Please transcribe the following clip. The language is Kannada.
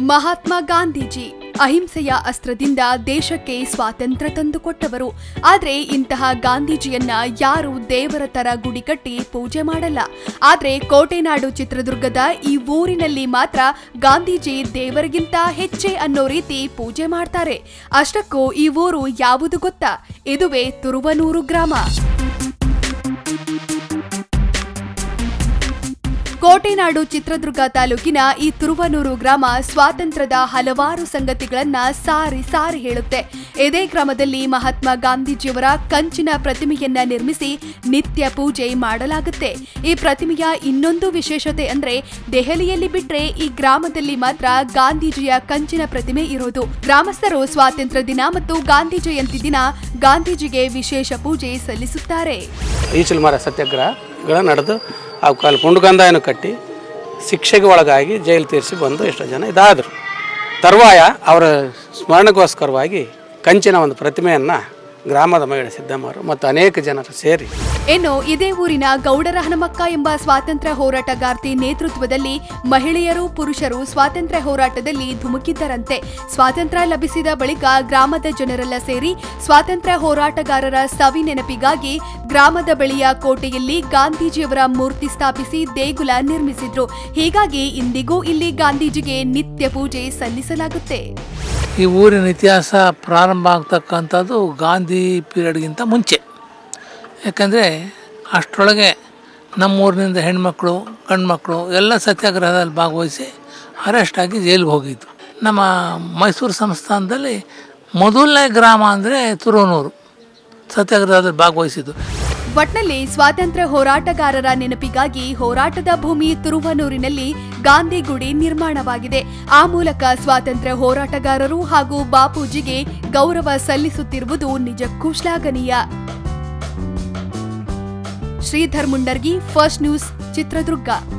ಮಹಾತ್ಮ ಗಾಂಧೀಜಿ ಅಹಿಂಸೆಯ ಅಸ್ತ್ರದಿಂದ ದೇಶಕ್ಕೆ ಸ್ವಾತಂತ್ರ್ಯ ತಂದುಕೊಟ್ಟವರು ಆದ್ರೆ ಇಂತಹ ಗಾಂಧೀಜಿಯನ್ನ ಯಾರು ದೇವರ ತರ ಗುಡಿ ಕಟ್ಟಿ ಪೂಜೆ ಮಾಡಲ್ಲ ಆದ್ರೆ ಕೋಟೆನಾಡು ಚಿತ್ರದುರ್ಗದ ಈ ಊರಿನಲ್ಲಿ ಮಾತ್ರ ಗಾಂಧೀಜಿ ದೇವರಿಗಿಂತ ಹೆಚ್ಚೆ ಅನ್ನೋ ರೀತಿ ಪೂಜೆ ಮಾಡ್ತಾರೆ ಅಷ್ಟಕ್ಕೂ ಈ ಊರು ಯಾವುದು ಗೊತ್ತಾ ಇದುವೇ ತುರುವನೂರು ಗ್ರಾಮ ಕೋಟೆನಾಡು ಚಿತ್ರದುರ್ಗ ತಾಲೂಕಿನ ಈ ತುರುವನೂರು ಗ್ರಾಮ ಸ್ವಾತಂತ್ರ್ಯದ ಹಲವಾರು ಸಂಗತಿಗಳನ್ನ ಸಾರಿ ಸಾರಿ ಹೇಳುತ್ತೆ ಇದೇ ಗ್ರಾಮದಲ್ಲಿ ಮಹಾತ್ಮ ಗಾಂಧೀಜಿಯವರ ಕಂಚಿನ ಪ್ರತಿಮೆಯನ್ನ ನಿರ್ಮಿಸಿ ನಿತ್ಯ ಪೂಜೆ ಮಾಡಲಾಗುತ್ತೆ ಈ ಪ್ರತಿಮೆಯ ಇನ್ನೊಂದು ವಿಶೇಷತೆ ಅಂದ್ರೆ ದೆಹಲಿಯಲ್ಲಿ ಬಿಟ್ರೆ ಈ ಗ್ರಾಮದಲ್ಲಿ ಮಾತ್ರ ಗಾಂಧೀಜಿಯ ಕಂಚಿನ ಪ್ರತಿಮೆ ಇರೋದು ಗ್ರಾಮಸ್ಥರು ಸ್ವಾತಂತ್ರ್ಯ ದಿನ ಮತ್ತು ಗಾಂಧಿ ಜಯಂತಿ ದಿನ ಗಾಂಧೀಜಿಗೆ ವಿಶೇಷ ಪೂಜೆ ಸಲ್ಲಿಸುತ್ತಾರೆ ಈಚಲು ಮರ ಸತ್ಯಾಗ್ರಹಗಳು ನಡೆದು ಅವಕ್ಕೆ ಅಲ್ಲಿ ಪುಂಡುಗಂಧಾಯನ್ನು ಕಟ್ಟಿ ಶಿಕ್ಷೆಗೆ ಒಳಗಾಗಿ ಜೈಲು ತೀರಿಸಿ ಬಂದು ಎಷ್ಟೋ ಜನ ಇದಾದರು ತರುವಾಯ ಅವರ ಸ್ಮರಣೆಗೋಸ್ಕರವಾಗಿ ಕಂಚಿನ ಒಂದು ಪ್ರತಿಮೆಯನ್ನು ಗ್ರಾಮದ ಮಹಿಳೆ ಸಿದ್ದಮ್ಮರು ಮತ್ತು ಅನೇಕ ಜನರು ಸೇರಿ ಇನ್ನು ಇದೇ ಊರಿನ ಗೌಡರ ಹನುಮಕ್ಕ ಎಂಬ ಸ್ವಾತಂತ್ರ್ಯ ಹೋರಾಟಗಾರ್ತಿ ನೇತೃತ್ವದಲ್ಲಿ ಮಹಿಳೆಯರು ಪುರುಷರು ಸ್ವಾತಂತ್ರ್ಯ ಹೋರಾಟದಲ್ಲಿ ಧುಮುಕಿದ್ದರಂತೆ ಸ್ವಾತಂತ್ರ್ಯ ಲಭಿಸಿದ ಬಳಿಕ ಗ್ರಾಮದ ಜನರೆಲ್ಲ ಸೇರಿ ಸ್ವಾತಂತ್ರ್ಯ ಹೋರಾಟಗಾರರ ಸವಿ ನೆನಪಿಗಾಗಿ ಗ್ರಾಮದ ಬಳಿಯ ಕೋಟೆಯಲ್ಲಿ ಗಾಂಧೀಜಿಯವರ ಮೂರ್ತಿ ಸ್ಥಾಪಿಸಿ ದೇಗುಲ ನಿರ್ಮಿಸಿದ್ರು ಹೀಗಾಗಿ ಇಂದಿಗೂ ಇಲ್ಲಿ ಗಾಂಧೀಜಿಗೆ ನಿತ್ಯ ಪೂಜೆ ಸಲ್ಲಿಸಲಾಗುತ್ತೆ ಈ ಊರಿನ ಇತಿಹಾಸ ಪ್ರಾರಂಭ ಆಗ್ತಕ್ಕಂಥದ್ದು ಗಾಂಧಿ ಪೀರಿಯಡ್ಗಿಂತ ಮುಂಚೆ ಯಾಕಂದರೆ ಅಷ್ಟರೊಳಗೆ ನಮ್ಮೂರಿನಿಂದ ಹೆಣ್ಮಕ್ಳು ಗಂಡ್ಮಕ್ಳು ಎಲ್ಲ ಸತ್ಯಾಗ್ರಹದಲ್ಲಿ ಭಾಗವಹಿಸಿ ಅರೆಸ್ಟ್ ಆಗಿ ಜೈಲಿಗೆ ಹೋಗಿದ್ದು ನಮ್ಮ ಮೈಸೂರು ಸಂಸ್ಥಾನದಲ್ಲಿ ಮೊದಲನೇ ಗ್ರಾಮ ಅಂದರೆ ತುರುವನೂರು ಸತ್ಯಾಗ್ರಹದಲ್ಲಿ ಭಾಗವಹಿಸಿದ್ದು ಒಟ್ನಲ್ಲಿ ಸ್ವಾತಂತ್ರ್ಯ ಹೋರಾಟಗಾರರ ನೆನಪಿಗಾಗಿ ಹೋರಾಟದ ಭೂಮಿ ತುರುವನೂರಿನಲ್ಲಿ ಗಾಂಧಿ ಗುಡಿ ನಿರ್ಮಾಣವಾಗಿದೆ ಆ ಮೂಲಕ ಸ್ವಾತಂತ್ರ್ಯ ಹೋರಾಟಗಾರರು ಹಾಗೂ ಬಾಪೂಜಿಗೆ ಗೌರವ ಸಲ್ಲಿಸುತ್ತಿರುವುದು ನಿಜಕ್ಕೂ ಶ್ಲಾಘನೀಯ ಶ್ರೀಧರ್ ಮುಂಡರ್ಗಿ ಫಸ್ಟ್ ನ್ಯೂಸ್ ಚಿತ್ರದುರ್ಗ